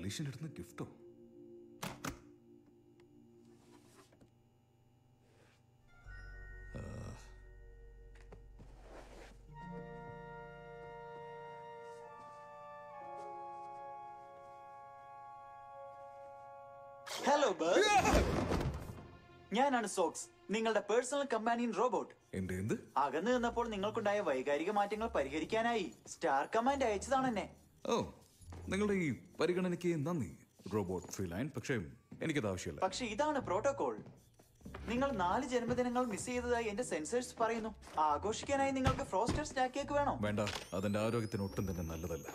അലീഷിന്റെ അടുത്ത് ഗിഫ്റ്റോ ഹലോ ബേർ ഞാനാണ് സോക്സ് നിങ്ങളുടെ പേഴ്സണൽ കമ്പാനിയൻ റോബോട്ട് എന്റെ എന്ത് അകന്നു നിന്നപ്പോൾ നിങ്ങൾക്കുണ്ടായ വൈകാരിക മാറ്റങ്ങൾ പരിഹരിക്കാനായി സ്റ്റാർ കമാൻഡ് അയച്ചതാണ് എന്നെ ഓ നിങ്ങളുടെ ഈ പരിഗണനയ്ക്ക് നന്ദി റോബോട്ട് ഫ്രീ ലൈൻ പക്ഷേ എനിക്കത് ആവശ്യമില്ല പക്ഷെ ഇതാണ് പ്രോട്ടോകോൾ നിങ്ങൾ നാല് ജന്മദിനങ്ങൾ മിസ് ചെയ്തതായി എന്റെ സെൻസേഴ്സ് പറയുന്നു ആഘോഷിക്കാനായി നിങ്ങൾക്ക് ഫ്രോസ്റ്റഡ് സ്റ്റാക്ക് കേക്ക് വേണോ വേണ്ട അതെന്റെ ആരോഗ്യത്തിന് ഒട്ടും തന്നെ നല്ലതല്ല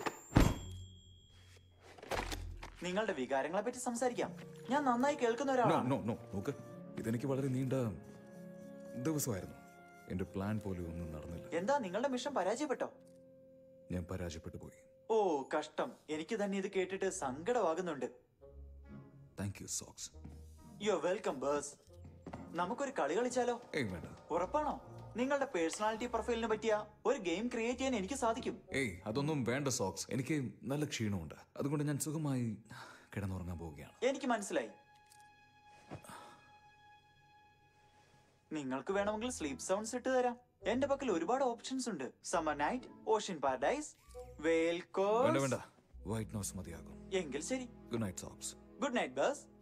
നിങ്ങളുടെ വികാരങ്ങളെ പറ്റി സംസാരിക്കാം ഞാൻ നന്നായി കേൾക്കുന്ന നോ ഒരാളാണ് നോ നോ നോക്ക് ഇതെനിക്ക് വളരെ നീണ്ട ദിവസമായിരുന്നു എന്റെ പ്ലാൻ പോലും ഒന്നും നടന്നില്ല എന്താ നിങ്ങളുടെ മിഷൻ പരാജയപ്പെട്ടോ ഞാൻ പരാജയപ്പെട്ടു പോയി ഓ കഷ്ടം എനിക്ക് തന്നെ ഇത് കേട്ടിട്ട് സങ്കടമാകുന്നുണ്ട് thank you Socks you welcome ബേഴ്സ് നമുക്കൊരു കളി കളിച്ചാലോ ഏയ് വേണ്ട ഉറപ്പാണോ നിങ്ങളുടെ പേഴ്സണാലിറ്റി പ്രൊഫൈലിനെ പറ്റിയ ഒരു ഗെയിം ക്രിയേറ്റ് ചെയ്യാൻ എനിക്ക് സാധിക്കും ഏയ് അതൊന്നും വേണ്ട സോക്സ് എനിക്ക് നല്ല ക്ഷീണമുണ്ട് അതുകൊണ്ട് ഞാൻ സുഖമായി കിടന്നുറങ്ങാൻ പോവുകയാണ് എനിക്ക് മനസ്സിലായി നിങ്ങൾക്ക് വേണമെങ്കിൽ സ്ലീപ്പ് സൗണ്ട്സ് ഇട്ട് തരാം എന്റെ പക്കൽ ഒരുപാട് ഓപ്ഷൻസ് ഉണ്ട് സമ്മർ നൈറ്റ് ഓഷ്യൻ പാരഡൈസ് വെയിൽ വേണ്ട വേണ്ട വൈറ്റ് നോസ് മതിയാകും എങ്കിൽ ശരി good night Socks good night bus